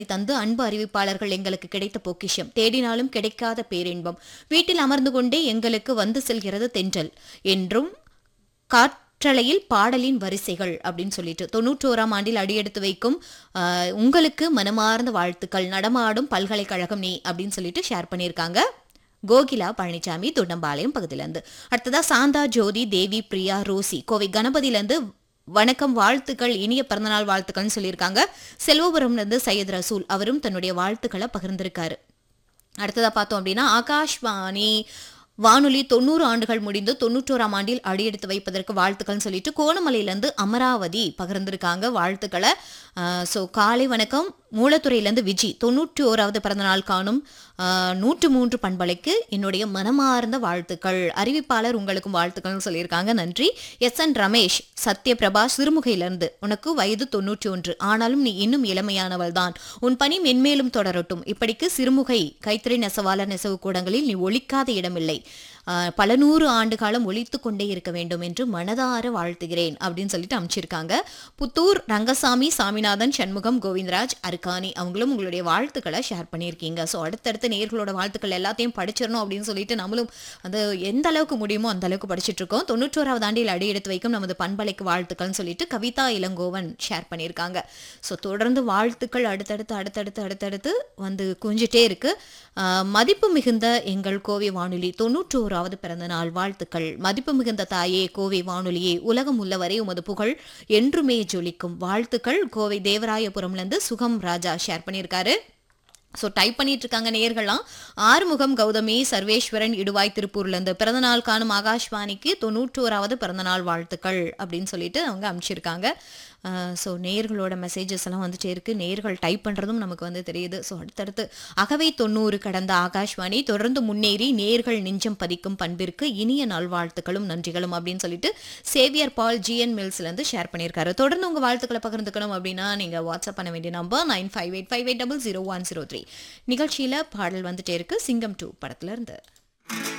தந்து அன்பு அறிவிப்பாளர்கள் எங்களுக்கு கிடைத்த பொக்கிஷம் தேடினாலும் கிடைக்காத பேரின்பம் வீட்டில் அமர்ந்து கொண்டே எங்களுக்கு வந்து செல்கிறது தென்றல் என்றும் காற்றலையில் பாடலின் வரிசைகள் அப்படின்னு சொல்லிட்டு தொண்ணூற்றோராம் ஆண்டில் அடியெடுத்து வைக்கும் ஆஹ், உங்களுக்கு மனமார்ந்த வாழ்த்துக்கள் நடமாடும் பல்கலைக்கழகம் நீ அப்படின்னு சொல்லிட்டு ஷேர் பண்ணியிருக்காங்க கோகிலா பழனிசாமி துண்டம்பாளையம் பகுதியிலேருந்து அடுத்ததா சாந்தா ஜோதி தேவி பிரியா ரோசி கோவை கணபதியிலேருந்து வணக்கம் வாழ்த்துக்கள் இனிய பிறந்தநாள் வாழ்த்துக்கள்னு சொல்லியிருக்காங்க செல்வபுரம்லேருந்து சையத் ரசூல் அவரும் தன்னுடைய வாழ்த்துக்களை பகிர்ந்திருக்காரு அடுத்ததா பார்த்தோம் அப்படின்னா ஆகாஷ்வாணி வானொலி தொண்ணூறு ஆண்டுகள் முடிந்து தொண்ணூற்றோராம் ஆண்டில் அடியெடுத்து வைப்பதற்கு வாழ்த்துக்கள்னு சொல்லிட்டு கோணமலையிலேருந்து அமராவதி பகிர்ந்திருக்காங்க வாழ்த்துக்களை ஸோ காலை வணக்கம் மூலத்துறையிலேருந்து விஜி தொண்ணூற்றி ஓராவது பிறந்தநாள் காணும் ஆஹ், நூற்று மூன்று பண்பலைக்கு என்னுடைய மனமார்ந்த வாழ்த்துக்கள் அறிவிப்பாளர் உங்களுக்கும் வாழ்த்துக்கள்னு சொல்லியிருக்காங்க நன்றி எஸ் என் ரமேஷ் சத்யபிரபா சிறுமுகையிலிருந்து உனக்கு வயது தொண்ணூற்றி ஒன்று ஆனாலும் நீ இன்னும் இளமையானவள் தான் உன் பணி மென்மேலும் தொடரட்டும் இப்படிக்கு சிறுமுகை கைத்தறி நெசவாளர் நெசவு கூடங்களில் நீ ஒழிக்காத இடமில்லை ஆஹ், பல நூறு ஆண்டு காலம் ஒழித்து கொண்டே இருக்க வேண்டும் என்று மனதார வாழ்த்துகிறேன் அப்படின்னு சொல்லிட்டு அமைச்சிருக்காங்க புத்தூர் ரங்கசாமி சாமிநாதன் சண்முகம் கோவிந்தராஜ் அருக்காணி அவங்களும் உங்களுடைய வாழ்த்துக்களை ஷேர் பண்ணியிருக்கீங்க ஸோ அடுத்தடுத்த நேர்களோட வாழ்த்துக்கள் எல்லாத்தையும் படிச்சிடணும் அப்படின்னு சொல்லிட்டு நம்மளும் அது எந்த அளவுக்கு முடியுமோ அந்த அளவுக்கு படிச்சிட்டு இருக்கோம் தொண்ணூற்றோராவது ஆண்டில் அடி எடுத்து வைக்கும் நமது பண்பலைக்கு வாழ்த்துக்கள்னு சொல்லிட்டு கவிதா இளங்கோவன் ஷேர் பண்ணியிருக்காங்க ஸோ தொடர்ந்து வாழ்த்துக்கள் அடுத்தடுத்து அடுத்தடுத்து அடுத்தடுத்து வந்து குஞ்சிட்டே இருக்கு ஆஹ், மதிப்பு மிகுந்த எங்கள் கோவை வானொலி தொண்ணூற்றோராவது பிறந்த நாள் வாழ்த்துக்கள் மதிப்பு மிகுந்த தாயே கோவை வானொலியே உலகம் உள்ளவரை உமது புகழ் என்றுமே ஜொலிக்கும் வாழ்த்துக்கள் கோவை தேவராயபுரம்லேருந்து சுகம் ராஜா ஷேர் பண்ணியிருக்காரு ஸோ டைப் பண்ணிட்டு இருக்காங்க நேயர்கள்லாம் ஆறுமுகம் கௌதமி சர்வேஸ்வரன் இடுவாய் திருப்பூர்லேருந்து பிறந்தநாள் காணும் ஆகாஷ்வாணிக்கு தொண்ணூற்றோராவது பிறந்தநாள் வாழ்த்துக்கள் அப்படின்னு சொல்லிட்டு அவங்க அனுப்பிச்சிருக்காங்க ஸோ நேயர்களோட மெசேஜஸ் எல்லாம் வந்துட்டே இருக்கு நேயர்கள் டைப் பண்ணுறதும் நமக்கு வந்து தெரியுது ஸோ அடுத்தடுத்து அகவை தொண்ணூறு கடந்த ஆகாஷ்வாணி தொடர்ந்து முன்னேறி நேர்கள் நெஞ்சம் பதிக்கும் பண்பிற்கு இனிய நல்வாழ்த்துக்களும் நன்றிகளும் அப்படின்னு சொல்லிட்டு சேவியர் பால் ஜிஎன் மில்ஸ்லேருந்து ஷேர் பண்ணியிருக்காரு தொடர்ந்து உங்கள் வாழ்த்துக்களை பகிர்ந்துக்கணும் அப்படின்னா நீங்கள் வாட்ஸ்அப் பண்ண வேண்டிய number nine five eight five eight double zero one zero three நிகழ்ச்சியில் பாடல் வந்துட்டே இருக்கு சிங்கம் டூ படத்துல இருந்து